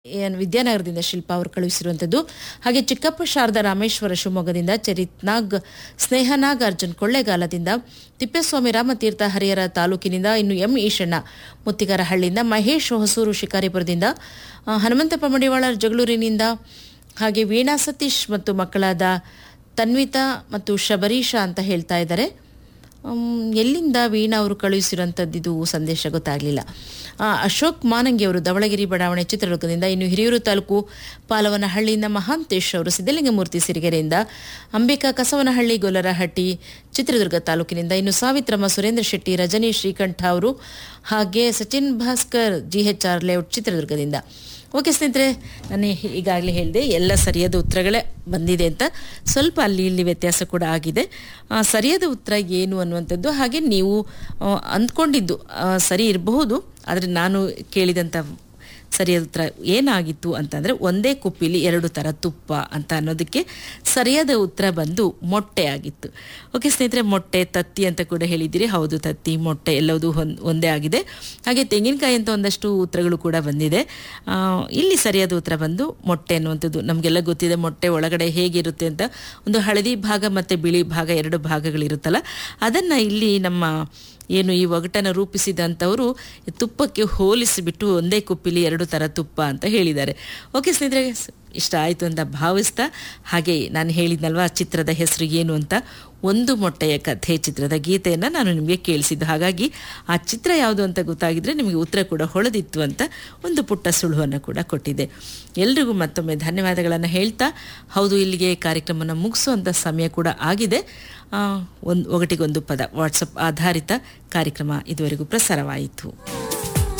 ಏನ್ ವಿದ್ಯಾನಗರದಿಂದ ಶಿಲ್ಪಾ ಅವರು ಕಳುಹಿಸಿರುವಂಥದ್ದು ಹಾಗೆ ಚಿಕ್ಕಪ್ಪ ಶಾರದಾ ರಾಮೇಶ್ವರ ಶಿವಮೊಗ್ಗದಿಂದ ಚರಿತ್ ನಾಗ್ ಸ್ನೇಹನಾಗ್ ಅರ್ಜುನ್ ಕೊಳ್ಳೇಗಾಲದಿಂದ ತಿಪ್ಪೇಸ್ವಾಮಿ ರಾಮತೀರ್ಥ ಹರಿಹರ ತಾಲೂಕಿನಿಂದ ಇನ್ನು ಎಂ ಈಶಣ್ಣ ಮುತ್ತಿಗಾರಹಳ್ಳಿಯಿಂದ ಮಹೇಶ್ ಹೊಸೂರು ಶಿಕಾರಿಪುರದಿಂದ ಆ, ಹನುಮಂತಪ್ಪ ಮಡಿವಾಳ ಜಗಳೂರಿನಿಂದ ಹಾಗೆ ವೀಣಾ ಸತೀಶ್ ಮತ್ತು ಮಕ್ಕಳಾದ ತನ್ವಿತಾ ಮತ್ತು ಶಬರೀಶ ಅಂತ ಹೇಳ್ತಾ ಇದ್ದಾರೆ ಮ್, ಎಲ್ಲಿಂದ ವೀಣಾ ಅವರು ಕಳುಹಿಸಿರುವಂಥದ್ದು ಇದು ಸಂದೇಶ ಗೊತ್ತಾಗಲಿಲ್ಲ ಅಶೋಕ್ ಮಾನಂಗಿ ಅವರು ಧವಳಗಿರಿ ಬಡಾವಣೆ ಚಿತ್ರದುರ್ಗದಿಂದ ಇನ್ನು ಹಿರಿಯೂರು ತಾಲೂಕು ಪಾಲವನಹಳ್ಳಿಯಿಂದ ಮಹಾಂತೇಶ್ ಅವರು ಸಿದ್ದಲಿಂಗಮೂರ್ತಿ ಸಿರಿಗೆರೆಯಿಂದ ಅಂಬಿಕಾ ಕಸವನಹಳ್ಳಿ ಗೊಲ್ಲರಹಟ್ಟಿ ಚಿತ್ರದುರ್ಗ ತಾಲೂಕಿನಿಂದ ಇನ್ನು ಸಾವಿತ್ರಮ್ಮ ಸುರೇಂದ್ರ ಶೆಟ್ಟಿ ರಜನಿ ಶ್ರೀಕಂಠ ಅವರು ಹಾಗೆ Sachin Bhaskar G H R layout ಚಿತ್ರದುರ್ಗದಿಂದ ಓಕೆ ಸ್ನೇಹಿತರೆ ನಾನು ಈಗಾಗಲೇ ಹೇಳಿದೆ ಎಲ್ಲ ಸರಿಯಾದ ಉತ್ತರಗಳೇ ಬಂದಿದೆ ಅಂತ ಸ್ವಲ್ಪ ಅಲ್ಲಿ ಇಲ್ಲಿ ವ್ಯತ್ಯಾಸ ಕೂಡ ಆಗಿದೆ ಆ, ಸರಿಯಾದ ಉತ್ತರ ಏನು ಅನ್ನುವಂಥದ್ದು ಹಾಗೆ ನೀವು ಆ, ಅಂದ್ಕೊಂಡಿದ್ದು ಆ, ಸರಿ ಇರಬಹುದು ಆದರೆ ನಾನು ಕೇಳಿದಂಥ ಸರಿಯಾದ ಉತ್ತರ ಏನಾಗಿತ್ತು ಅಂತಂದರೆ ಒಂದೇ ಕುಪ್ಪಿಲಿ ಎರಡು ಥರ ತುಪ್ಪ ಅಂತ ಅನ್ನೋದಕ್ಕೆ ಸರಿಯಾದ ಉತ್ತರ ಬಂದು ಮೊಟ್ಟೆ ಆಗಿತ್ತು ಓಕೆ ಸ್ನೇಹಿತರೆ ಮೊಟ್ಟೆ ತತ್ತಿ ಅಂತ ಕೂಡ ಹೇಳಿದ್ದೀರಿ ಹೌದು ತತ್ತಿ ಮೊಟ್ಟೆ ಎಲ್ಲವೂ ಹೊಂದ್ ಒಂದೇ ಆಗಿದೆ ಹಾಗೆ ತೆಂಗಿನಕಾಯಿ ಅಂತ ಒಂದಷ್ಟು ಉತ್ತರಗಳು ಕೂಡ ಬಂದಿದೆ ಆ, ಇಲ್ಲಿ ಸರಿಯಾದ ಉತ್ತರ ಬಂದು ಮೊಟ್ಟೆ ಅನ್ನುವಂಥದ್ದು ನಮಗೆಲ್ಲ ಗೊತ್ತಿದೆ ಮೊಟ್ಟೆ ಒಳಗಡೆ ಹೇಗಿರುತ್ತೆ ಅಂತ ಒಂದು ಹಳದಿ ಭಾಗ ಮತ್ತು ಬಿಳಿ ಭಾಗ ಎರಡು ಭಾಗಗಳಿರುತ್ತಲ್ಲ ಅದನ್ನು ಇಲ್ಲಿ ನಮ್ಮ ಏನು ಈ ಒಗಟನ್ನು ರೂಪಿಸಿದಂಥವರು ತುಪ್ಪಕ್ಕೆ ಹೋಲಿಸಿಬಿಟ್ಟು ಒಂದೇ ಕುಪ್ಪಿಲಿ ಎರಡು ಥರ ತುಪ್ಪ ಅಂತ ಹೇಳಿದ್ದಾರೆ ಓಕೆ ಸ್ನೇಹಿತರೆ ಸ್- ಇಷ್ಟ ಆಯಿತು ಅಂತ ಭಾವಿಸ್ತಾ ಹಾಗೆ ನಾನು ಹೇಳಿದ್ನಲ್ವಾ ಚಿತ್ರದ ಹೆಸರು ಏನು ಅಂತ ಒಂದು ಮೊಟ್ಟೆಯ ಕಥೆ ಚಿತ್ರದ ಗೀತೆಯನ್ನು ನಾನು ನಿಮಗೆ ಕೇಳಿಸಿದ್ದು ಹಾಗಾಗಿ ಆ ಚಿತ್ರ ಯಾವುದು ಅಂತ ಗೊತ್ತಾಗಿದ್ರೆ ನಿಮಗೆ ಉತ್ತರ ಕೂಡ ಹೊಳೆದಿತ್ತು ಅಂತ ಒಂದು ಪುಟ್ಟ ಸುಳುವನ್ನು ಕೂಡ ಕೊಟ್ಟಿದ್ದೆ ಎಲ್ರಿಗೂ ಮತ್ತೊಮ್ಮೆ ಧನ್ಯವಾದಗಳನ್ನು ಹೇಳ್ತಾ ಹೌದು ಇಲ್ಲಿಗೆ ಕಾರ್ಯಕ್ರಮನ ಮುಗಿಸುವಂಥ ಸಮಯ ಕೂಡ ಆಗಿದೆ ಒಂದು ಒಗಟಿಗೊಂದು ಪದ ವಾಟ್ಸಪ್ ಆಧಾರಿತ ಕಾರ್ಯಕ್ರಮ ಇದುವರೆಗೂ ಪ್ರಸಾರವಾಯಿತು